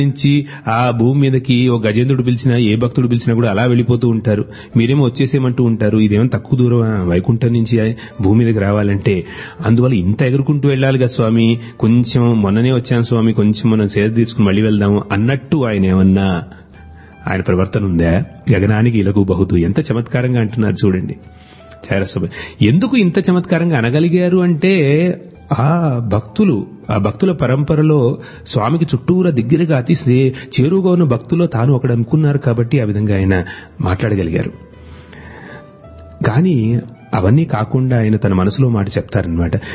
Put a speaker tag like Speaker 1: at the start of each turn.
Speaker 1: నుంచి ఆ భూమి మీదకి ఓ గజేంద్రుడు పిలిచినా ఏ భక్తుడు పిలిచినా కూడా అలా వెళ్ళిపోతూ ఉంటారు మీరేమో వచ్చేసేమంటూ ఉంటారు ఇదేమో తక్కువ దూరం వైకుంఠం నుంచి భూమి మీదకి రావాలంటే అందువల్ల ఇంత ఎగురుకుంటూ వెళ్ళాలి కదా స్వామి కొంచెం మొన్ననే వచ్చాను స్వామి కొంచెం మనం సేద తీసుకుని మళ్ళీ వెళ్దాము అన్నట్టు ఆయన ఏమన్నా ఆయన ప్రవర్తన ఉందా గగనానికి ఇలకు బహుదు ఎంత చమత్కారంగా అంటున్నారు చూడండి చారస్వామి ఎందుకు ఇంత చమత్కారంగా అనగలిగారు అంటే ఆ భక్తులు ఆ భక్తుల పరంపరలో స్వామికి చుట్టూరా దగ్గరగా అతి చేరువుగా ఉన్న భక్తుల్లో తాను ఒకడు అనుకున్నారు కాబట్టి ఆ విధంగా ఆయన మాట్లాడగలిగారు కానీ అవన్నీ కాకుండా ఆయన తన మనసులో మాట చెప్తారనమాట